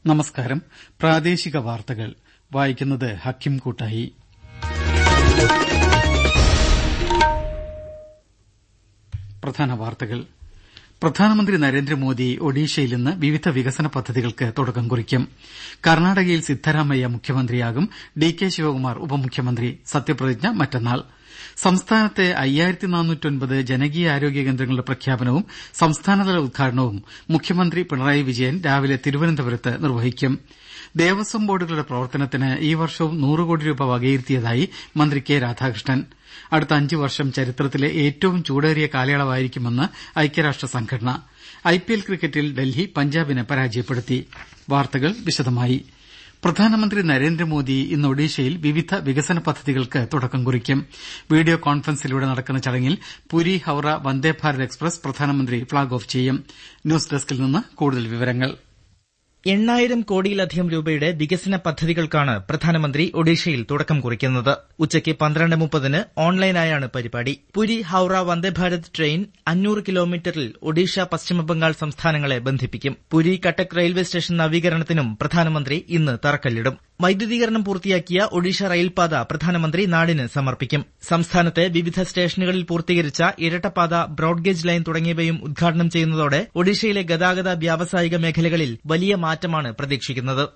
നമസ്കാരം പ്രാദേശിക വാർത്തകൾ വായിക്കുന്നത് ഹക്കിം കൂട്ടായി പ്രധാന വാർത്തകൾ പ്രധാനമന്ത്രി നരേന്ദ്രമോദി ഒഡീഷയിൽ ഇന്ന് വിവിധ വികസന പദ്ധതികൾക്ക് തുടക്കം കുറിക്കും കർണാടകയിൽ സിദ്ധരാമയ്യ മുഖ്യമന്ത്രിയാകും ഡി കെ ശിവകുമാർ ഉപമുഖ്യമന്ത്രി സത്യപ്രതിജ്ഞ മറ്റന്നാൾ സംസ്ഥാനത്തെ ജനകീയാരോഗ്യ കേന്ദ്രങ്ങളുടെ പ്രഖ്യാപനവും സംസ്ഥാനതല ഉദ്ഘാടനവും മുഖ്യമന്ത്രി പിണറായി വിജയൻ രാവിലെ തിരുവനന്തപുരത്ത് നിർവഹിക്കും ദേവസ്വം ബോർഡുകളുടെ പ്രവർത്തനത്തിന് ഈ വർഷവും നൂറ് കോടി രൂപ വകയിരുത്തിയതായി മന്ത്രി കെ രാധാകൃഷ്ണൻ അടുത്ത അഞ്ച് വർഷം ചരിത്രത്തിലെ ഏറ്റവും ചൂടേറിയ കാലയളവായിരിക്കുമെന്ന് ഐക്യരാഷ്ട്ര സംഘടന ഐപിഎൽ ക്രിക്കറ്റിൽ ഡൽഹി പഞ്ചാബിനെ പരാജയപ്പെടുത്തി വാർത്തകൾ വിശദമായി പ്രധാനമന്ത്രി നരേന്ദ്രമോദി ഇന്ന് ഒഡീഷയിൽ വിവിധ വികസന പദ്ധതികൾക്ക് തുടക്കം കുറിക്കും വീഡിയോ കോൺഫറൻസിലൂടെ നടക്കുന്ന ചടങ്ങിൽ പുരി ഹൌറ വന്ദേഭാരത് എക്സ്പ്രസ് പ്രധാനമന്ത്രി ഫ്ളാഗ് ഓഫ് ചെയ്യും ന്യൂസ് ഡെസ്കിൽ നിന്ന് കൂടുതൽ വിവരങ്ങൾ എണ്ണായിരം കോടിയിലധികം രൂപയുടെ വികസന പദ്ധതികൾക്കാണ് പ്രധാനമന്ത്രി ഒഡീഷയിൽ തുടക്കം കുറിക്കുന്നത് ഉച്ചയ്ക്ക് പന്ത്രണ്ട് മുപ്പതിന് ഓൺലൈനായാണ് പരിപാടി പുരി ഹൌറ വന്ദേഭാരത് ട്രെയിൻ അഞ്ഞൂറ് കിലോമീറ്ററിൽ ഒഡീഷ പശ്ചിമബംഗാൾ സംസ്ഥാനങ്ങളെ ബന്ധിപ്പിക്കും പുരി കട്ടക് റെയിൽവേ സ്റ്റേഷൻ നവീകരണത്തിനും പ്രധാനമന്ത്രി ഇന്ന് തറക്കല്ലിടും വൈദ്യുതീകരണം പൂർത്തിയാക്കിയ ഒഡീഷ റെയിൽപാത പ്രധാനമന്ത്രി നാടിന് സമർപ്പിക്കും സംസ്ഥാനത്തെ വിവിധ സ്റ്റേഷനുകളിൽ പൂർത്തീകരിച്ച ഇരട്ടപ്പാത ബ്രോഡ്ഗേജ് ലൈൻ തുടങ്ങിയവയും ഉദ്ഘാടനം ചെയ്യുന്നതോടെ ഒഡീഷയിലെ ഗതാഗത വ്യാവസായിക മേഖലകളിൽ വലിയ മാറ്റമാണ് പ്രതീക്ഷിക്കുന്നത്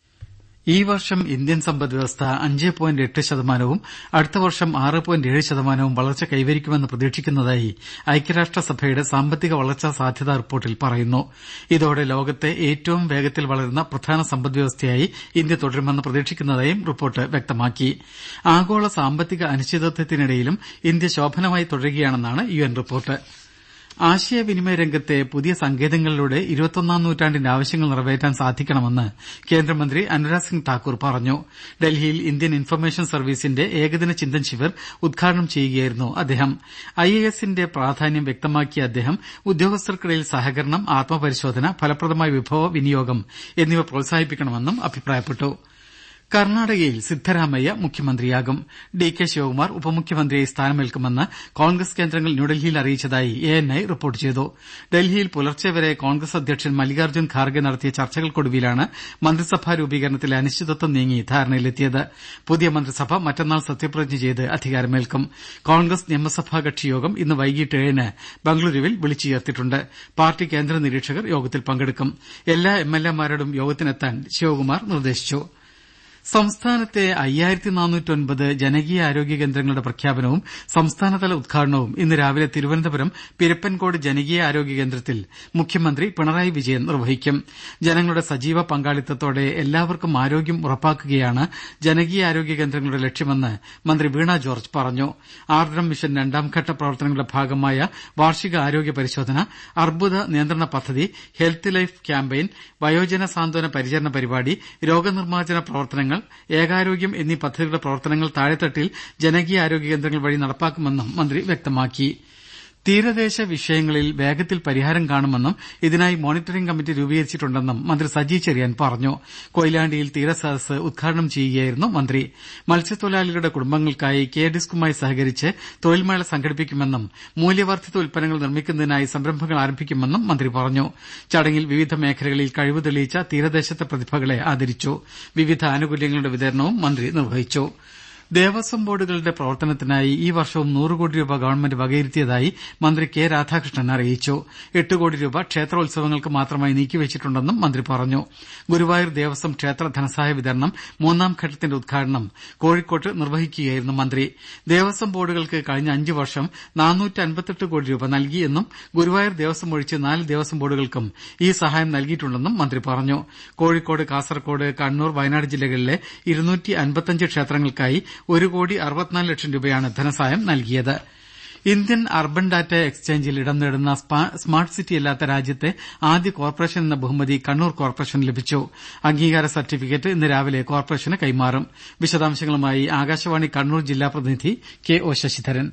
ഈ വർഷം ഇന്ത്യൻ സമ്പദ്വ്യവസ്ഥ അഞ്ച് പോയിന്റ് എട്ട് ശതമാനവും അടുത്ത വർഷം ആറ് പോയിന്റ് ഏഴ് ശതമാനവും വളർച്ച കൈവരിക്കുമെന്ന് പ്രതീക്ഷിക്കുന്നതായി ഐക്യരാഷ്ട്രസഭയുടെ സാമ്പത്തിക വളർച്ചാ സാധ്യതാ റിപ്പോർട്ടിൽ പറയുന്നു ഇതോടെ ലോകത്തെ ഏറ്റവും വേഗത്തിൽ വളരുന്ന പ്രധാന സമ്പദ്വ്യവസ്ഥയായി ഇന്ത്യ തുടരുമെന്ന് പ്രതീക്ഷിക്കുന്നതായും റിപ്പോർട്ട് വ്യക്തമാക്കി ആഗോള സാമ്പത്തിക അനിശ്ചിതത്വത്തിനിടയിലും ഇന്ത്യ ശോഭനമായി തുടരുകയാണെന്നാണ് യുഎൻ റിപ്പോർട്ട് ആശയവിനിമയ രംഗത്തെ പുതിയ സങ്കേതങ്ങളിലൂടെ ഇരുപത്തൊന്നാം നൂറ്റാണ്ടിന്റെ ആവശ്യങ്ങൾ നിറവേറ്റാൻ സാധിക്കണമെന്ന് കേന്ദ്രമന്ത്രി അനുരാഗ് സിംഗ് താക്കൂർ പറഞ്ഞു ഡൽഹിയിൽ ഇന്ത്യൻ ഇൻഫർമേഷൻ സർവീസിന്റെ ഏകദിന ചിന്തൻ ശിവിർ ഉദ്ഘാടനം ചെയ്യുകയായിരുന്നു അദ്ദേഹം ഐ എ എസിന്റെ പ്രാധാന്യം വ്യക്തമാക്കിയ അദ്ദേഹം ഉദ്യോഗസ്ഥർക്കിടയിൽ സഹകരണം ആത്മപരിശോധന ഫലപ്രദമായ വിഭവ വിനിയോഗം എന്നിവ പ്രോത്സാഹിപ്പിക്കണമെന്നും അഭിപ്രായപ്പെട്ടു കർണാടകയിൽ സിദ്ധരാമയ്യ മുഖ്യമന്ത്രിയാകും ഡി കെ ശിവകുമാർ ഉപമുഖ്യമന്ത്രിയായി സ്ഥാനമേൽക്കുമെന്ന് കോൺഗ്രസ് കേന്ദ്രങ്ങൾ ന്യൂഡൽഹിയിൽ അറിയിച്ചതായി എ എൻ ഐ റിപ്പോർട്ട് ചെയ്തു ഡൽഹിയിൽ പുലർച്ചെ വരെ കോൺഗ്രസ് അധ്യക്ഷൻ മല്ലികാർജ്ജുൻ ഖാർഗെ നടത്തിയ ചർച്ചകൾക്കൊടുവിലാണ് മന്ത്രിസഭാ രൂപീകരണത്തിലെ അനിശ്ചിതത്വം നീങ്ങി ധാരണയിലെത്തിയത് പുതിയ മന്ത്രിസഭ മറ്റന്നാൾ സത്യപ്രതിജ്ഞ ചെയ്ത് അധികാരമേൽക്കും കോൺഗ്രസ് നിയമസഭാ കക്ഷിയോഗം ഇന്ന് വൈകിട്ട് ഏഴിന് ബംഗളൂരുവിൽ വിളിച്ചു ചേർത്തിട്ടുണ്ട് പാർട്ടി കേന്ദ്ര നിരീക്ഷകർ യോഗത്തിൽ പങ്കെടുക്കും എല്ലാ എം എൽ എമാരോടും യോഗത്തിനെത്താൻ ശിവകുമാർ നിർദ്ദേശിച്ചു സംസ്ഥാനത്തെ ജനകീയാരോഗ്യ കേന്ദ്രങ്ങളുടെ പ്രഖ്യാപനവും സംസ്ഥാനതല ഉദ്ഘാടനവും ഇന്ന് രാവിലെ തിരുവനന്തപുരം പിരപ്പൻകോട് ജനകീയ ആരോഗ്യ കേന്ദ്രത്തിൽ മുഖ്യമന്ത്രി പിണറായി വിജയൻ നിർവഹിക്കും ജനങ്ങളുടെ സജീവ പങ്കാളിത്തത്തോടെ എല്ലാവർക്കും ആരോഗ്യം ഉറപ്പാക്കുകയാണ് ജനകീയാരോഗ്യ കേന്ദ്രങ്ങളുടെ ലക്ഷ്യമെന്ന് മന്ത്രി വീണ ജോർജ് പറഞ്ഞു ആർദ്രം മിഷൻ രണ്ടാംഘട്ട പ്രവർത്തനങ്ങളുടെ ഭാഗമായ വാർഷിക ആരോഗ്യ പരിശോധന അർബുദ നിയന്ത്രണ പദ്ധതി ഹെൽത്ത് ലൈഫ് ക്യാമ്പയിൻ വയോജന സാന്ത്വന പരിചരണ പരിപാടി രോഗനിർമ്മാർജ്ജന പ്രവർത്തനങ്ങൾ ഏകാരോഗ്യം എന്നീ പദ്ധതികളുടെ പ്രവർത്തനങ്ങൾ താഴെത്തട്ടിൽ ജനകീയാരോഗ്യ കേന്ദ്രങ്ങൾ വഴി നടപ്പാക്കുമെന്നും മന്ത്രി വ്യക്തമാക്കി തീരദേശ വിഷയങ്ങളിൽ വേഗത്തിൽ പരിഹാരം കാണുമെന്നും ഇതിനായി മോണിറ്ററിംഗ് കമ്മിറ്റി രൂപീകരിച്ചിട്ടുണ്ടെന്നും മന്ത്രി സജി ചെറിയാൻ പറഞ്ഞു കൊയിലാണ്ടിയിൽ തീരസദസ് ഉദ്ഘാടനം ചെയ്യുകയായിരുന്നു മന്ത്രി മത്സ്യത്തൊഴിലാളികളുടെ കുടുംബങ്ങൾക്കായി കെ ഡിസ്കുമായി സഹകരിച്ച് തൊഴിൽമേള സംഘടിപ്പിക്കുമെന്നും മൂല്യവർദ്ധിത ഉൽപ്പന്നങ്ങൾ നിർമ്മിക്കുന്നതിനായി സംരംഭങ്ങൾ ആരംഭിക്കുമെന്നും മന്ത്രി പറഞ്ഞു ചടങ്ങിൽ വിവിധ മേഖലകളിൽ കഴിവ് തെളിയിച്ച തീരദേശത്തെ പ്രതിഭകളെ ആദരിച്ചു വിവിധ ആനുകൂല്യങ്ങളുടെ വിതരണവും മന്ത്രി നിർവഹിച്ചു ദേവസ്വം ബോർഡുകളുടെ പ്രവർത്തനത്തിനായി ഈ വർഷവും നൂറ് കോടി രൂപ ഗവൺമെന്റ് വകയിരുത്തിയതായി മന്ത്രി കെ രാധാകൃഷ്ണൻ അറിയിച്ചു എട്ട് കോടി രൂപ ക്ഷേത്രോത്സവങ്ങൾക്ക് മാത്രമായി നീക്കിവച്ചിട്ടുണ്ടെന്നും മന്ത്രി പറഞ്ഞു ഗുരുവായൂർ ദേവസ്വം ക്ഷേത്ര ധനസഹായ വിതരണം മൂന്നാം ഘട്ടത്തിന്റെ ഉദ്ഘാടനം കോഴിക്കോട്ട് നിർവഹിക്കുകയായിരുന്നു മന്ത്രി ദേവസ്വം ബോർഡുകൾക്ക് കഴിഞ്ഞ അഞ്ച് വർഷം കോടി രൂപ നൽകിയെന്നും ഗുരുവായൂർ ദേവസ്വം ഒഴിച്ച് നാല് ദേവസ്വം ബോർഡുകൾക്കും ഈ സഹായം നൽകിയിട്ടുണ്ടെന്നും മന്ത്രി പറഞ്ഞു കോഴിക്കോട് കാസർകോട് കണ്ണൂർ വയനാട് ജില്ലകളിലെ ക്ഷേത്രങ്ങൾക്കായി ഒരു കോടി അറുപത്തിനാല് ലക്ഷം രൂപയാണ് ധനസഹായം നൽകിയത് ഇന്ത്യൻ അർബൻ ഡാറ്റ എക്സ്ചേഞ്ചിൽ ഇടം നേടുന്ന സ്മാർട്ട് സിറ്റിയല്ലാത്ത രാജ്യത്തെ ആദ്യ കോർപ്പറേഷൻ എന്ന ബഹുമതി കണ്ണൂർ കോർപ്പറേഷന് ലഭിച്ചു അംഗീകാര സർട്ടിഫിക്കറ്റ് ഇന്ന് രാവിലെ കോർപ്പറേഷന് കൈമാറും വിശദാംശങ്ങളുമായി ആകാശവാണി കണ്ണൂർ ജില്ലാ പ്രതിനിധി കെ ഒ ശശിധരൻ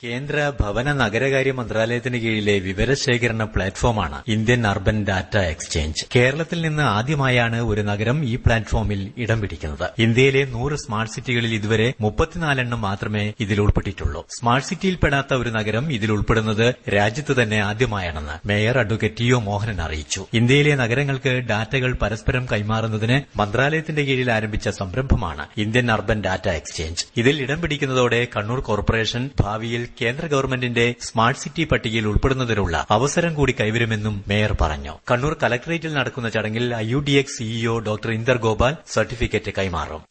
കേന്ദ്ര ഭവന നഗരകാര്യ മന്ത്രാലയത്തിന് കീഴിലെ വിവരശേഖരണ പ്ലാറ്റ്ഫോമാണ് ഇന്ത്യൻ അർബൻ ഡാറ്റ എക്സ്ചേഞ്ച് കേരളത്തിൽ നിന്ന് ആദ്യമായാണ് ഒരു നഗരം ഈ പ്ലാറ്റ്ഫോമിൽ ഇടം പിടിക്കുന്നത് ഇന്ത്യയിലെ നൂറ് സ്മാർട്ട് സിറ്റികളിൽ ഇതുവരെ മുപ്പത്തിനാലെണ്ണം മാത്രമേ ഇതിൽ ഉൾപ്പെട്ടിട്ടുള്ളൂ സ്മാർട്ട് സിറ്റിയിൽപ്പെടാത്ത ഒരു നഗരം ഇതിൽ ഉൾപ്പെടുന്നത് രാജ്യത്ത് തന്നെ ആദ്യമായാണെന്ന് mayor advocate T O Mohanan അറിയിച്ചു ഇന്ത്യയിലെ നഗരങ്ങൾക്ക് ഡാറ്റകൾ പരസ്പരം കൈമാറുന്നതിന് മന്ത്രാലയത്തിന്റെ കീഴിൽ ആരംഭിച്ച സംരംഭമാണ് ഇന്ത്യൻ അർബൻ ഡാറ്റ എക്സ്ചേഞ്ച് ഇതിൽ ഇടം പിടിക്കുന്നതോടെ കണ്ണൂർ കോർപ്പറേഷൻ ഭാവിയിൽ കേന്ദ്ര ഗവൺമെന്റിന്റെ സ്മാർട്ട് സിറ്റി പട്ടികയിൽ ഉൾപ്പെടുന്നതിനുള്ള അവസരം കൂടി കൈവരുമെന്നും മേയർ പറഞ്ഞു കണ്ണൂർ കലക്ടറേറ്റിൽ നടക്കുന്ന ചടങ്ങിൽ I U D X CEO doctor Inder Gopal certificate കൈമാറും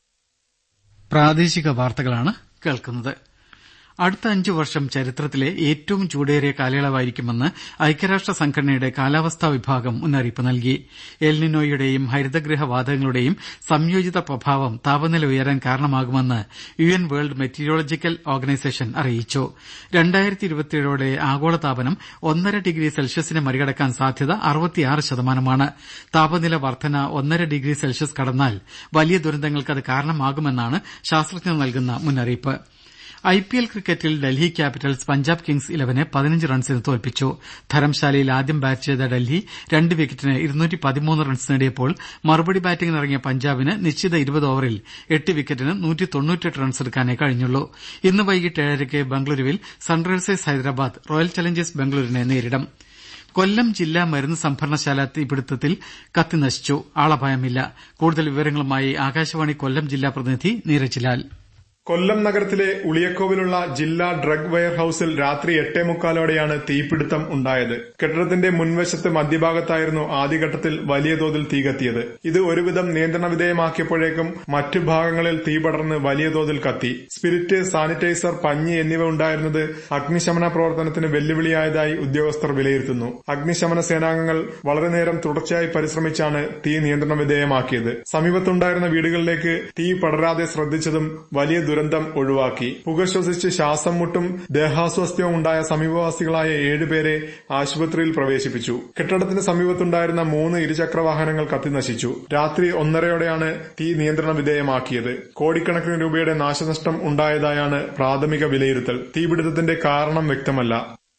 പ്രാദേശിക വാർത്തകളാണ് കേൾക്കുന്നത് അടുത്ത അഞ്ചു വർഷം ചരിത്രത്തിലെ ഏറ്റവും ചൂടേറിയ കാലയളവായിരിക്കുമെന്ന് ഐക്യരാഷ്ട്ര സംഘടനയുടെ കാലാവസ്ഥാ വിഭാഗം മുന്നറിയിപ്പ് നൽകി എൽനിനോയുടെയും ഹരിതഗൃഹ വാതകങ്ങളുടെയും സംയോജിത പ്രഭാവം താപനില ഉയരാൻ കാരണമാകുമെന്ന് U N world meteorological organisation അറിയിച്ചു രണ്ടായിരത്തിയോടെ ആഗോളതാപനം ഒന്നര ഡിഗ്രി സെൽഷ്യസിനെ മറികടക്കാൻ സാധ്യത അറുപത്തിയാറ് ശതമാനമാണ് താപനില വർധന ഒന്നര ഡിഗ്രി സെൽഷ്യസ് കടന്നാൽ വലിയ ദുരന്തങ്ങൾക്ക് അത് കാരണമാകുമെന്നാണ് ശാസ്ത്രജ്ഞർ നൽകുന്ന മുന്നറിയിപ്പ് ഐ പി എൽ ക്രിക്കറ്റിൽ ഡൽഹി ക്യാപിറ്റൽസ് പഞ്ചാബ് കിങ്സ് ഇലവനെ പതിനഞ്ച് റൺസിന് തോൽപ്പിച്ചു ധരംശാലയിൽ ആദ്യം ബാറ്റ് ചെയ്ത ഡൽഹി രണ്ട് വിക്കറ്റിന് റൺസ് നേടിയപ്പോൾ മറുപടി ബാറ്റിംഗിനിറങ്ങിയ പഞ്ചാബിന് നിശ്ചിത ഇരുപത് ഓവറിൽ എട്ട് വിക്കറ്റിന് റൺസ് എടുക്കാനേ കഴിഞ്ഞുള്ളൂ ഇന്ന് വൈകിട്ട് ഏഴരയ്ക്ക് ബംഗളൂരുവിൽ സൺറൈസേഴ്സ് ഹൈദരാബാദ് റോയൽ ചലഞ്ചേഴ്സ് ബംഗളൂരുവിനെ നേരിടും കൊല്ലം ജില്ലാ മരുന്ന് സംഭരണശാല തീപിടുത്തത്തിൽ കത്തിനശിച്ചു ആളപായമില്ല കൂടുതൽ വിവരങ്ങളുമായി ആകാശവാണി കൊല്ലം ജില്ലാ പ്രതിനിധി നീരജ് ലാൽ കൊല്ലം നഗരത്തിലെ ഉളിയക്കോവിലുള്ള ജില്ലാ ഡ്രഗ് വെയർ ഹൌസിൽ രാത്രി എട്ടേ മുക്കാലോടെയാണ് തീപിടുത്തം ഉണ്ടായത് കെട്ടിടത്തിന്റെ മുൻവശത്ത് മധ്യഭാഗത്തായിരുന്നു ആദ്യഘട്ടത്തിൽ വലിയ തോതിൽ തീ കത്തിയത് ഇത് ഒരുവിധം നിയന്ത്രണ വിധേയമാക്കിയപ്പോഴേക്കും മറ്റു ഭാഗങ്ങളിൽ തീ പടർന്ന് വലിയ തോതിൽ കത്തി സ്പിരിറ്റ് സാനിറ്റൈസർ പഞ്ഞി എന്നിവ ഉണ്ടായിരുന്നത് അഗ്നിശമന പ്രവർത്തനത്തിന് വെല്ലുവിളിയായതായി ഉദ്യോഗസ്ഥർ വിലയിരുത്തുന്നു അഗ്നിശമന സേനാംഗങ്ങൾ വളരെ നേരം തുടർച്ചയായി പരിശ്രമിച്ചാണ് തീ നിയന്ത്രണ വിധേയമാക്കിയത് സമീപത്തുണ്ടായിരുന്ന വീടുകളിലേക്ക് തീ പടരാതെ ശ്രദ്ധിച്ചതും വലിയ ദുരന്തം ഒഴിവാക്കി പുക ശ്വസിച്ച് ശ്വാസം മുട്ടും ദേഹാസ്വാസ്ഥ്യവും ഉണ്ടായ സമീപവാസികളായ ഏഴുപേരെ ആശുപത്രിയിൽ പ്രവേശിപ്പിച്ചു കെട്ടിടത്തിന് സമീപത്തുണ്ടായിരുന്ന മൂന്ന് ഇരുചക്ര വാഹനങ്ങൾ കത്തിനശിച്ചു രാത്രി ഒന്നരയോടെയാണ് തീ നിയന്ത്രണ വിധേയമാക്കിയത് കോടിക്കണക്കിന് രൂപയുടെ നാശനഷ്ടം ഉണ്ടായതായാണ് പ്രാഥമിക വിലയിരുത്തൽ തീപിടുത്തത്തിന്റെ കാരണം വ്യക്തമല്ല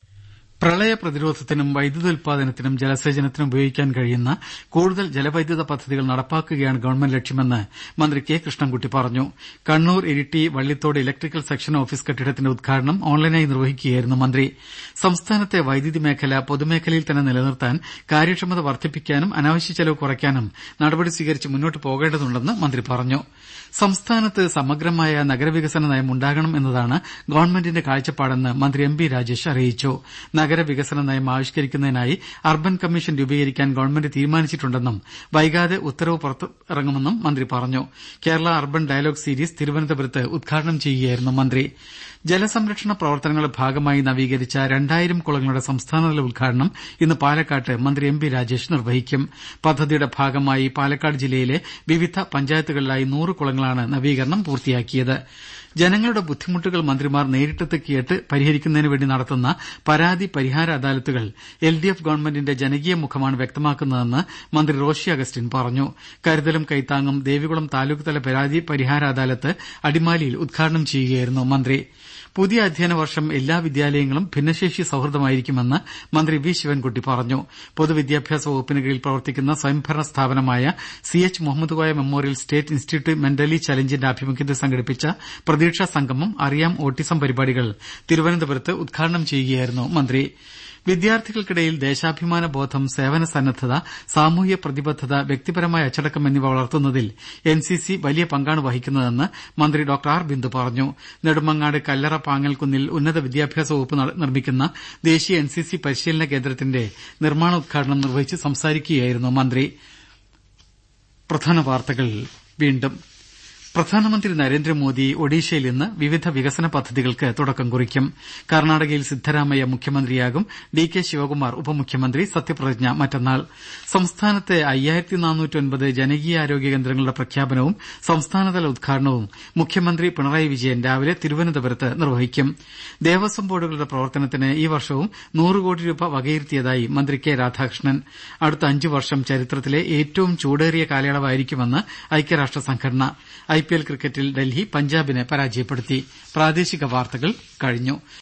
പ്രളയ പ്രതിരോധത്തിനും വൈദ്യുതോൽപാദനത്തിനും ജലസേചനത്തിനും ഉപയോഗിക്കാൻ കഴിയുന്ന കൂടുതൽ ജലവൈദ്യുത പദ്ധതികൾ നടപ്പാക്കുകയാണ് ഗവൺമെന്റ് ലക്ഷ്യമെന്ന് മന്ത്രി കെ കൃഷ്ണൻകുട്ടി പറഞ്ഞു Kannur Iritty Vallithode electrical section office കെട്ടിടത്തിന്റെ ഉദ്ഘാടനം ഓൺലൈനായി നിർവഹിക്കുകയായിരുന്നു മന്ത്രി സംസ്ഥാനത്തെ വൈദ്യുതി മേഖല പൊതുമേഖലയിൽ തന്നെ നിലനിർത്താൻ കാര്യക്ഷമത വർദ്ധിപ്പിക്കാനും അനാവശ്യ ചെലവ് കുറയ്ക്കാനും നടപടി സ്വീകരിച്ച് മുന്നോട്ട് പോകേണ്ടതുണ്ടെന്ന് മന്ത്രി പറഞ്ഞു സംസ്ഥാനത്ത് സമഗ്രമായ നഗരവികസന നയം ഉണ്ടാകണം എന്നതാണ് ഗവൺമെന്റിന്റെ കാഴ്ചപ്പാടെന്ന് മന്ത്രി എം ബി രാജേഷ് അറിയിച്ചു നഗരവികസന നയം ആവിഷ്കരിക്കുന്നതിനായി അർബൻ കമ്മീഷൻ രൂപീകരിക്കാൻ ഗവൺമെന്റ് തീരുമാനിച്ചിട്ടുണ്ടെന്നും വൈകാതെ ഉത്തരവ് പുറത്തിറങ്ങുമെന്നും മന്ത്രി പറഞ്ഞു കേരള അർബൻ ഡയലോഗ് സീരീസ് തിരുവനന്തപുരത്ത് ഉദ്ഘാടനം ചെയ്യുകയായിരുന്നു മന്ത്രി ജലസംരക്ഷണ പ്രവർത്തനങ്ങളുടെ ഭാഗമായി നവീകരിച്ച രണ്ടായിരം കുളങ്ങളുടെ സംസ്ഥാനതല ഉദ്ഘാടനം ഇന്ന് പാലക്കാട്ട് മന്ത്രി എം ബി രാജേഷ് നിർവഹിക്കും പദ്ധതിയുടെ ഭാഗമായി പാലക്കാട് ജില്ലയിലെ വിവിധ പഞ്ചായത്തുകളിലായി നൂറ് കുളങ്ങളാണ് നവീകരണം പൂർത്തിയാക്കിയത് ജനങ്ങളുടെ ബുദ്ധിമുട്ടുകൾ മന്ത്രിമാർ നേരിട്ടെത്തി കേട്ട് പരിഹരിക്കുന്നതിന് വേണ്ടി നടത്തുന്ന പരാതി പരിഹാര അദാലത്തുകൾ എൽ ഡി എഫ് ഗവൺമെന്റിന്റെ ജനകീയ മുഖമാണ് വ്യക്തമാക്കുന്നതെന്ന് മന്ത്രി റോഷി അഗസ്റ്റിൻ പറഞ്ഞു കരുതലും കൈത്താങ്ങും ദേവികുളം താലൂക്ക് തല പരാതി പരിഹാര അദാലത്ത് അടിമാലിയിൽ ഉദ്ഘാടനം ചെയ്യുകയായിരുന്നു മന്ത്രി പുതിയ അധ്യയന വർഷം എല്ലാ വിദ്യാലയങ്ങളും ഭിന്നശേഷി സൌഹൃദമായിരിക്കുമെന്ന് മന്ത്രി വി ശിവൻകുട്ടി പറഞ്ഞു പൊതുവിദ്യാഭ്യാസ വകുപ്പിന് കീഴിൽ പ്രവർത്തിക്കുന്ന സ്വയംഭരണ സ്ഥാപനമായ C H Muhammad Koya memorial state institute mentally ചലഞ്ചിന്റെ ആഭിമുഖ്യത്തിൽ സംഘടിപ്പിച്ച പ്രതീക്ഷാ സംഗമം അറിയാം ഓട്ടിസം പരിപാടികൾ തിരുവനന്തപുരത്ത് ഉദ്ഘാടനം ചെയ്യുകയായിരുന്നു മന്ത്രി വിദ്യാർത്ഥികൾക്കിടയിൽ ദേശാഭിമാന ബോധം സേവന സന്നദ്ധത സാമൂഹ്യ പ്രതിബദ്ധത വ്യക്തിപരമായ അച്ചടക്കം എന്നിവ വളർത്തുന്നതിൽ എൻ സി സി വലിയ പങ്കാണ് വഹിക്കുന്നതെന്ന് മന്ത്രി ഡോക്ടർ ആർ ബിന്ദു പറഞ്ഞു നെടുമങ്ങാട് കല്ലറ പാങ്ങൽക്കുന്നിൽ ഉന്നത വിദ്യാഭ്യാസ വകുപ്പ് നിർമ്മിക്കുന്ന ദേശീയ എൻ സി സി പരിശീലന കേന്ദ്രത്തിന്റെ നിർമ്മാണോദ്ഘാടനം നിർവഹിച്ച് സംസാരിക്കുകയായിരുന്നു മന്ത്രി പ്രധാനമന്ത്രി നരേന്ദ്രമോദി ഒഡീഷയിൽ ഇന്ന് വിവിധ വികസന പദ്ധതികൾക്ക് തുടക്കം കുറിക്കും കർണാടകയിൽ സിദ്ധരാമയ്യ മുഖ്യമന്ത്രിയാകും ഡി കെ ശിവകുമാർ ഉപമുഖ്യമന്ത്രി സത്യപ്രതിജ്ഞ മറ്റന്നാൾ സംസ്ഥാനത്തെ ജനകീയാരോഗ്യ കേന്ദ്രങ്ങളുടെ പ്രഖ്യാപനവും സംസ്ഥാനതല ഉദ്ഘാടനവും മുഖ്യമന്ത്രി പിണറായി വിജയൻ രാവിലെ തിരുവനന്തപുരത്ത് നിർവഹിക്കും ദേവസ്വം ബോർഡുകളുടെ പ്രവർത്തനത്തിന് ഈ വർഷവും നൂറ് കോടി രൂപ വകയിരുത്തിയതായി മന്ത്രി കെ രാധാകൃഷ്ണൻ അടുത്ത അഞ്ചു വർഷം ചരിത്രത്തിലെ ഏറ്റവും ചൂടേറിയ കാലയളവായിരിക്കുമെന്ന് ഐക്യരാഷ്ട്ര സംഘടന ഐപിഎൽ ക്രിക്കറ്റിൽ ഡൽഹി പഞ്ചാബിനെ പരാജയപ്പെടുത്തി